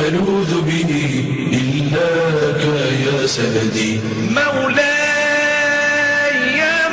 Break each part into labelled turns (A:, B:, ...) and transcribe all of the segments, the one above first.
A: ألوذ به إلاك يا سندي مولاي يا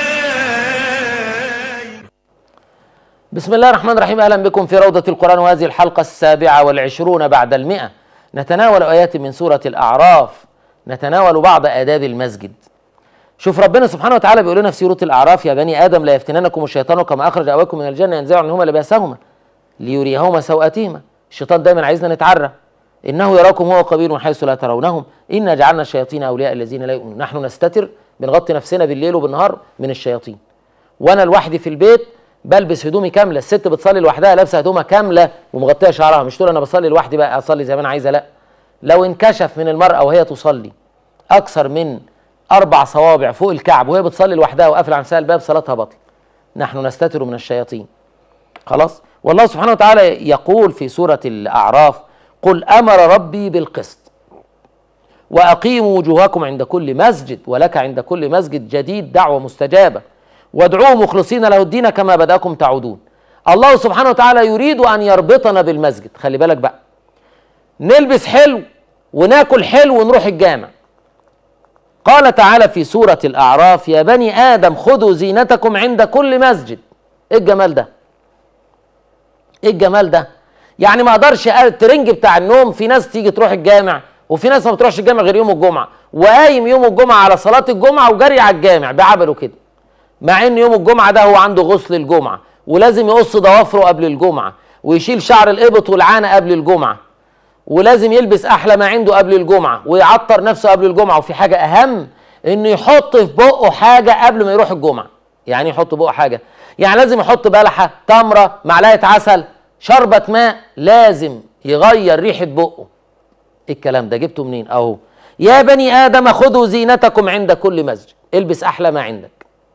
A: مولاي
B: بسم الله الرحمن الرحيم اهلا بكم في روضة القرآن وهذه الحلقة السابعة والعشرون بعد المئة نتناول آيات من سورة الأعراف نتناول بعض آداب المسجد شوف ربنا سبحانه وتعالى بيقول لنا في سورة الأعراف يا بني آدم لا يفتننكم الشيطان كما أخرج أبويكم من الجنة ينزع عنهما لباسهما ليريهما سوءاتهما الشيطان دايما عايزنا نتعرى إنه يراكم هو قبيل من حيث لا ترونهم إنا جعلنا الشياطين أولياء الذين لا يؤمنون نحن نستتر بنغطي نفسنا بالليل وبالنهار من الشياطين وانا لوحدي في البيت بلبس هدومي كامله الست بتصلي لوحدها لابسه هدومها كامله ومغطيه شعرها مش تقول انا بصلي لوحدي بقى اصلي زي ما انا عايزه لا لو انكشف من المراه وهي تصلي اكثر من اربع صوابع فوق الكعب وهي بتصلي لوحدها وقافله عن نفسها الباب صلاتها باطله نحن نستتر من الشياطين خلاص والله سبحانه وتعالى يقول في سوره الاعراف قل امر ربي بالقسط واقيموا وجوهكم عند كل مسجد ولك عند كل مسجد جديد دعوه مستجابه وادعوه مخلصين له الدين كما بداكم تعودون الله سبحانه وتعالى يريد ان يربطنا بالمسجد خلي بالك بقى نلبس حلو وناكل حلو ونروح الجامع قال تعالى في سورة الأعراف يا بني آدم خذوا زينتكم عند كل مسجد إيه الجمال ده إيه الجمال ده يعني ما أقدرش الترنج بتاع النوم في ناس تيجي تروح الجامع وفي ناس ما بتروحش الجامع غير يوم الجمعة وقايم يوم الجمعة على صلاة الجمعة وجري على الجامع بعبله كده مع ان يوم الجمعه ده هو عنده غسل الجمعه ولازم يقص ضوافره قبل الجمعه ويشيل شعر الابط والعانه قبل الجمعه ولازم يلبس احلى ما عنده قبل الجمعه ويعطر نفسه قبل الجمعه وفي حاجه اهم انه يحط في بقه حاجه قبل ما يروح الجمعه يعني يحط بقه حاجه يعني لازم يحط بلحه تمره معلقه عسل شربة ماء لازم يغير ريحه بقه إيه الكلام ده جبته منين اهو يا بني ادم خذوا زينتكم عند كل مسجد البس احلى ما عندك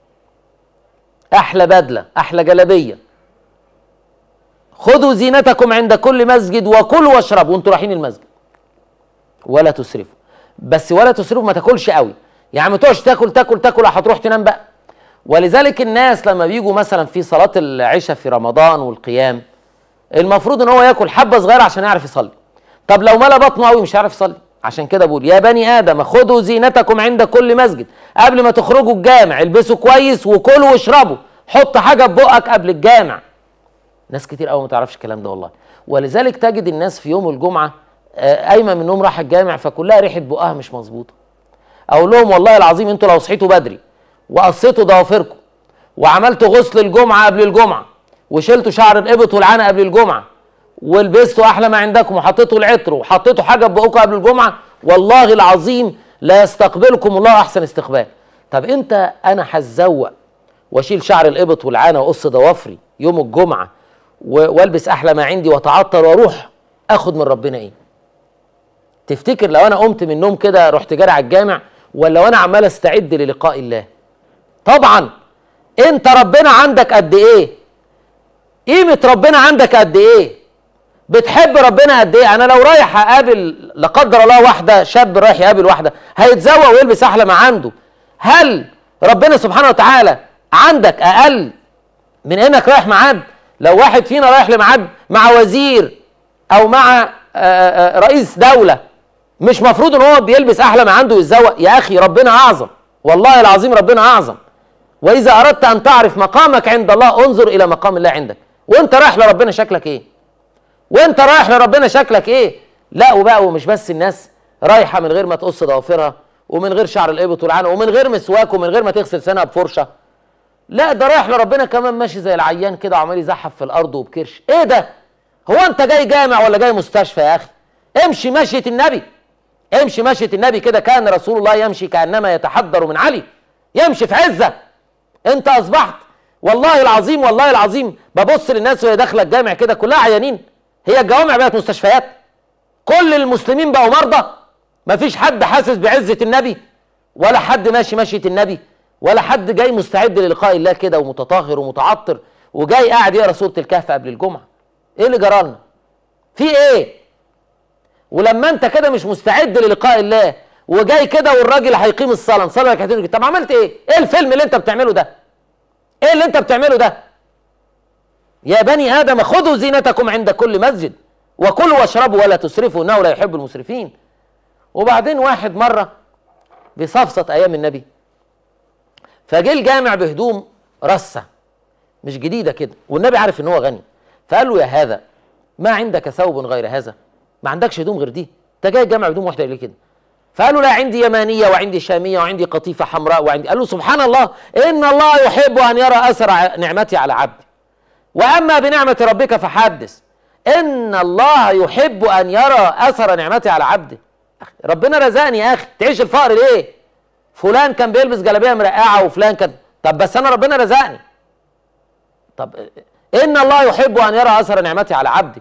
B: احلى بدله احلى جلابيه خذوا زينتكم عند كل مسجد وكلوا واشربوا وانتوا رايحين المسجد ولا تسرفوا بس ولا تسرفوا ما تاكلش قوي يعني ما تقعدش تاكل تاكل تاكل هتروح تنام بقى ولذلك الناس لما بيجوا مثلا في صلاه العشاء في رمضان والقيام المفروض ان هو ياكل حبه صغيره عشان يعرف يصلي طب لو ملا بطنه قوي مش هيعرف يصلي عشان كده بقول يا بني ادم خذوا زينتكم عند كل مسجد قبل ما تخرجوا الجامع البسوا كويس وكلوا واشربوا حط حاجه في بقك قبل الجامع ناس كتير قوي ما تعرفش الكلام ده والله ولذلك تجد الناس في يوم الجمعه آه، قايمه من النوم راح الجامع فكلها ريحه بقها مش مظبوطه اقول لهم والله العظيم انتوا لو صحيتوا بدري وقصيتوا ضوافركم وعملتوا غسل الجمعه قبل الجمعه وشلتوا شعر الابط والعانه قبل الجمعه ولبستوا احلى ما عندكم وحطيتوا العطر وحطيتوا حاجه في بقكم قبل الجمعه والله العظيم لا يستقبلكم الله احسن استقبال طب انت انا هتزوق واشيل شعر الابط والعانه واقص ضوافري يوم الجمعه و- والبس احلى ما عندي واتعطر واروح اخد من ربنا ايه تفتكر لو انا قمت من النوم كده رحت جاري على الجامع ولا وانا عمال استعد للقاء الله طبعا انت ربنا عندك قد ايه قيمه ربنا عندك قد ايه بتحب ربنا قد ايه انا لو رايح اقابل لا قدر الله واحده شاب رايح يقابل واحده هيتزوق ويلبس احلى ما عنده هل ربنا سبحانه وتعالى عندك اقل من انك رايح ميعاد لو واحد فينا رايح لميعاد مع وزير او مع آه، آه، رئيس دوله مش مفروض ان هو بيلبس احلى ما عنده ويتزوق يا اخي ربنا اعظم والله العظيم ربنا اعظم واذا اردت ان تعرف مقامك عند الله انظر الى مقام الله عندك وانت رايح لربنا شكلك ايه وانت رايح لربنا شكلك ايه لا وبقى ومش بس الناس رايحه من غير ما تقص ضوافرها ومن غير شعر الابط والعنق ومن غير مسواك ومن غير ما تغسل سنها بفرشه لا ده رايح لربنا كمان ماشي زي العيان كده وعمال يزحف في الارض وبكرش ايه ده هو انت جاي جامع ولا جاي مستشفى يا اخي امشي مشية النبي امشي مشية النبي كده كان رسول الله يمشي كانما يتحدر من علي يمشي في عزه انت اصبحت والله العظيم والله العظيم ببص للناس وهي داخله الجامع كده كلها عيانين هي الجوامع بقت مستشفيات كل المسلمين بقوا مرضى مفيش حد حاسس بعزه النبي ولا حد ماشي مشية النبي ولا حد جاي مستعد للقاء الله كده ومتطهر ومتعطر وجاي قاعد يقرا سوره الكهف قبل الجمعه ايه اللي جرالنا في ايه ولما انت كده مش مستعد للقاء الله وجاي كده والراجل هيقيم الصلاه نصلي ركعتين طب عملت ايه ايه الفيلم اللي انت بتعمله ده ايه اللي انت بتعمله ده يا بني ادم خذوا زينتكم عند كل مسجد وكلوا واشربوا ولا تسرفوا انه لا يحب المسرفين وبعدين واحد مره بصفصة ايام النبي فجه الجامع بهدوم رصه مش جديده كده والنبي عارف ان هو غني فقال له يا هذا ما عندك ثوب غير هذا ما عندكش هدوم غير دي انت جاي الجامع هدوم واحده ليه كده فقالوا لا عندي يمانيه وعندي شاميه وعندي قطيفه حمراء وعندي قال له سبحان الله ان الله يحب ان يرى اثر ع- نعمتي على عبدي واما بنعمه ربك فحدث ان الله يحب ان يرى اثر نعمتي على عبده أخي، ربنا رزقني يا اخي تعيش الفقر ليه فلان كان بيلبس جلابيه مرقعه وفلان كان طب بس انا ربنا رزقني طب ان الله يحب ان يرى اثر نعمتي على عبده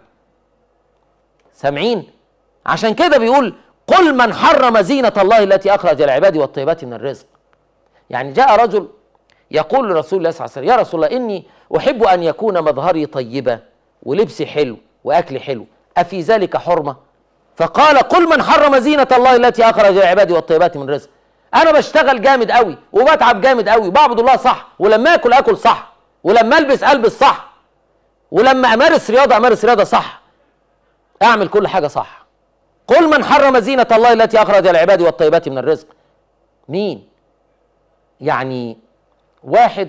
B: سامعين عشان كده بيقول قل من حرم زينة الله التي أخرج لعباده والطيبات من الرزق يعني جاء رجل يقول لرسول الله صلى الله عليه وسلم يا رسول الله إني أحب أن يكون مظهري طيبة ولبسي حلو وأكلي حلو أفي ذلك حرمة فقال قل من حرم زينة الله التي أخرج لعباده والطيبات من الرزق أنا بشتغل جامد قوي وبتعب جامد قوي وبعبد الله صح ولما آكل آكل صح ولما ألبس ألبس صح ولما أمارس رياضة أمارس رياضة صح اعمل كل حاجه صح قل من حرم زينه الله التي اخرج لعباده والطيبات من الرزق مين يعني واحد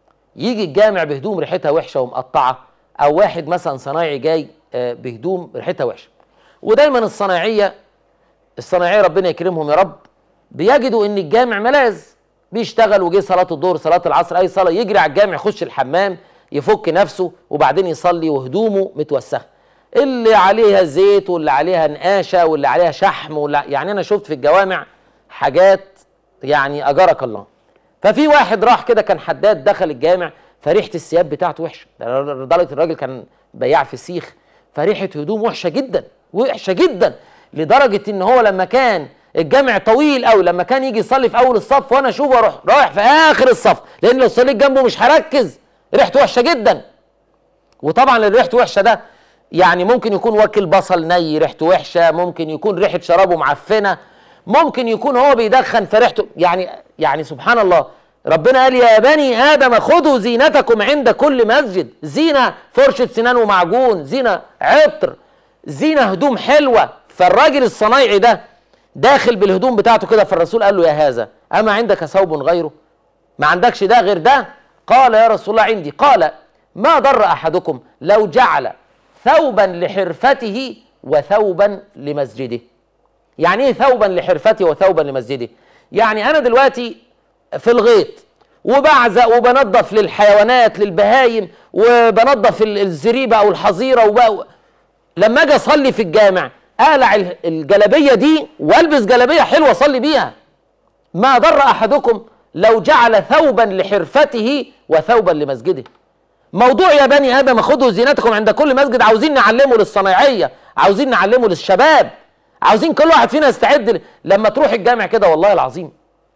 B: يجي الجامع بهدوم ريحتها وحشه ومقطعه او واحد مثلا صنايعي جاي آه، بهدوم ريحتها وحشه ودايما الصنايعيه الصنايعيه ربنا يكرمهم يا رب بيجدوا ان الجامع ملاذ بيشتغل وجه صلاه الظهر صلاه العصر اي صلاه يجري على الجامع يخش الحمام يفك نفسه وبعدين يصلي وهدومه متوسخه اللي عليها زيت واللي عليها نقاشه واللي عليها شحم واللي يعني انا شفت في الجوامع حاجات يعني اجرك الله ففي واحد راح كده كان حداد دخل الجامع فريحه الثياب بتاعته وحشه لدرجه الراجل كان بياع فسيخ فريحه هدوم وحشه جدا وحشه جدا لدرجه ان هو لما كان الجامع طويل قوي لما كان يجي يصلي في اول الصف وانا اشوفه اروح رايح في اخر الصف لان لو صليت جنبه مش هركز ريحته وحشه جدا وطبعا اللي ريحته وحشه ده يعني ممكن يكون واكل بصل ني ريحته وحشه ممكن يكون ريحه شرابه معفنه ممكن يكون هو بيدخن فريحته يعني يعني سبحان الله ربنا قال يا بني ادم خذوا زينتكم عند كل مسجد زينه فرشه سنان ومعجون زينه عطر زينه هدوم حلوه فالراجل الصنايعي ده داخل بالهدوم بتاعته كده فالرسول قال له يا هذا اما عندك ثوب غيره ما عندكش ده غير ده قال يا رسول الله عندي قال ما ضر احدكم لو جعل ثوبا لحرفته وثوبا لمسجده يعني ايه ثوبا لحرفته وثوبا لمسجده يعني انا دلوقتي في الغيط وبعزق وبنظف للحيوانات للبهايم وبنظف ال- الزريبه او الحظيره وب... لما اجي اصلي في الجامع اقلع ال- الجلابيه دي والبس جلابيه حلوه اصلي بيها ما ضر احدكم لو جعل ثوبا لحرفته وثوبا لمسجده موضوع يا بني ادم خذوا زينتكم عند كل مسجد عاوزين نعلمه للصنايعيه عاوزين نعلمه للشباب عاوزين كل واحد فينا يستعد ل- لما تروح الجامع كده والله العظيم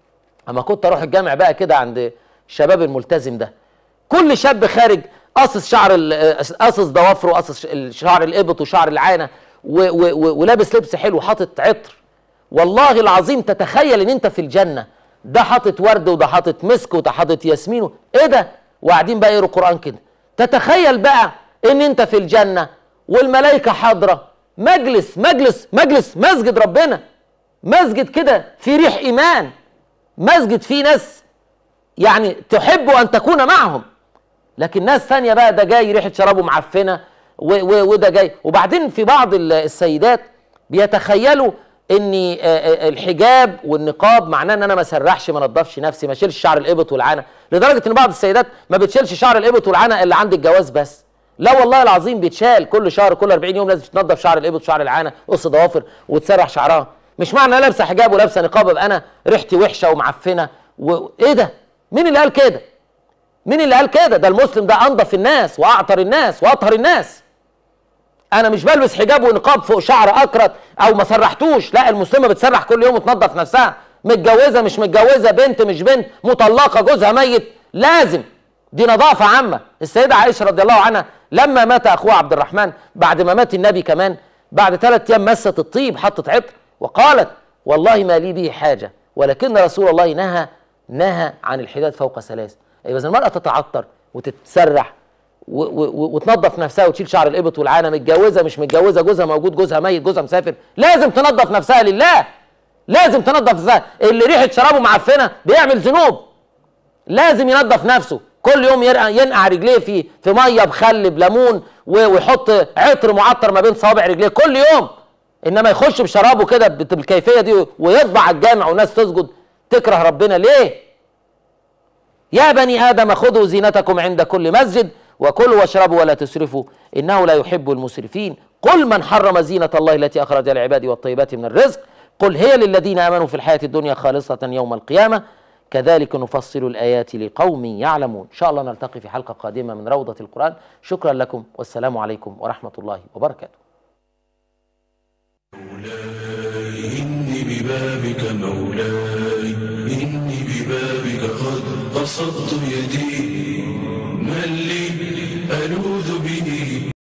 B: اما كنت اروح الجامع بقى كده عند الشباب الملتزم ده كل شاب خارج قصص شعر ال- قصص ضوافره وقصص ش- شعر الابط وشعر العانه و- و- و- ولابس لبس حلو حاطط عطر والله العظيم تتخيل ان انت في الجنه ده حاطط ورد وده حاطط مسك وده حاطط ياسمين و- ايه ده وقاعدين بقى يقروا قران كده تتخيل بقى ان انت في الجنه والملائكه حاضره مجلس مجلس مجلس مسجد ربنا مسجد كده في ريح ايمان مسجد فيه ناس يعني تحب ان تكون معهم لكن ناس ثانيه بقى ده جاي ريحه شرابه معفنه و- و- وده جاي وبعدين في بعض ال- السيدات بيتخيلوا ان آه، آه، الحجاب والنقاب معناه ان انا ما اسرحش ما انضفش نفسي ما اشيلش شعر الابط والعانه لدرجه ان بعض السيدات ما بتشيلش شعر الابط والعانه الا عند الجواز بس لا والله العظيم بيتشال كل شهر كل 40 يوم لازم تنضف شعر الابط وشعر العانه قص ضوافر وتسرح شعرها مش معنى انا لابسه حجاب ولابسه نقاب ابقى انا ريحتي وحشه ومعفنه وايه ده مين اللي قال كده مين اللي قال كده ده المسلم ده انضف الناس واعطر الناس واطهر الناس انا مش بلبس حجاب ونقاب فوق شعر اكرت او ما سرحتوش لا المسلمه بتسرح كل يوم وتنظف نفسها متجوزه مش متجوزه بنت مش بنت مطلقه جوزها ميت لازم دي نظافه عامه السيده عائشه رضي الله عنها لما مات اخوها عبد الرحمن بعد ما مات النبي كمان بعد ثلاث ايام مست الطيب حطت عطر وقالت والله ما لي به حاجه ولكن رسول الله نهى نهى عن الحداد فوق ثلاث ايوه اذا المراه تتعطر وتتسرح و- و- وتنظف نفسها وتشيل شعر الابط والعانه متجوزه مش متجوزه جوزها موجود جوزها ميت جوزها مسافر لازم تنظف نفسها لله لازم تنظف نفسها اللي ريحه شرابه معفنه بيعمل ذنوب لازم ينظف نفسه كل يوم يرقع ينقع رجليه في في ميه بخل بليمون و- ويحط عطر معطر ما بين صوابع رجليه كل يوم انما يخش بشرابه كده بت- بالكيفيه دي ويطبع على الجامع والناس تسجد تكره ربنا ليه؟ يا بني ادم خذوا زينتكم عند كل مسجد وكلوا واشربوا ولا تسرفوا انه لا يحب المسرفين قل من حرم زينه الله التي اخرج لعباده والطيبات من الرزق قل هي للذين امنوا في الحياه الدنيا خالصه يوم القيامه كذلك نفصل الايات لقوم يعلمون ان شاء الله نلتقي في حلقه قادمه من روضه القران شكرا لكم والسلام عليكم ورحمه الله وبركاته
A: إني ببابك مولاي إني ببابك قد بسطت يدي من لي ألوذ